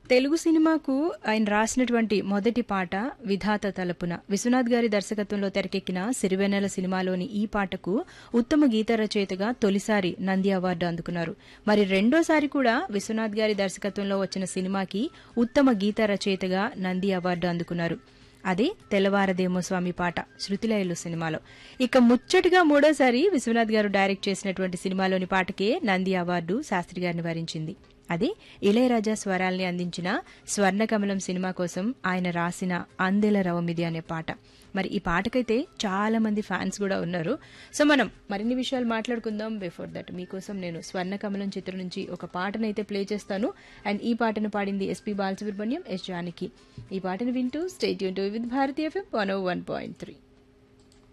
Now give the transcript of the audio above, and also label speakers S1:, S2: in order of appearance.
S1: తెలుగు సినిమాకు ఆయన రాసినటువంటి మొదటి పాట విధాత తలపున విశ్వనాథ్ గారి దర్శకత్వంలో తెరకెక్కిన సిరివెన్నెల సినిమాలోని ఈ పాటకు ఉత్తమ గీత రచయితగా తొలిసారి నంది అవార్డు అందుకున్నారు మరి రెండోసారి కూడా విశ్వనాథ్ గారి దర్శకత్వంలో వచ్చిన సినిమాకి ఉత్తమ గీత రచయితగా నంది అవార్డు అందుకున్నారు అదే తెల్లవారదేమో స్వామి పాట శృతిలయలు సినిమాలో ఇక ముచ్చటగా మూడోసారి విశ్వనాథ్ గారు డైరెక్ట్ చేసినటువంటి సినిమాలోని పాటకే నంది అవార్డు శాస్త్రి గారిని వరించింది అదే ఇళయరాజా స్వరాల్ని అందించిన స్వర్ణకమలం సినిమా కోసం ఆయన రాసిన అందెల రవమిది అనే పాట మరి ఈ పాటకైతే చాలా మంది ఫ్యాన్స్ కూడా ఉన్నారు సో మనం మరిన్ని విషయాలు మాట్లాడుకుందాం బిఫోర్ దట్ మీకోసం నేను స్వర్ణకమలం చిత్రం నుంచి ఒక పాటనైతే ప్లే చేస్తాను అండ్ ఈ పాటను పాడింది ఎస్పీ బాలసుబ్రహ్మణ్యం ఎస్ జానకి ఈ పాటను వింటూ స్టేట్ యూన్ to with Bharatiya FM one one point three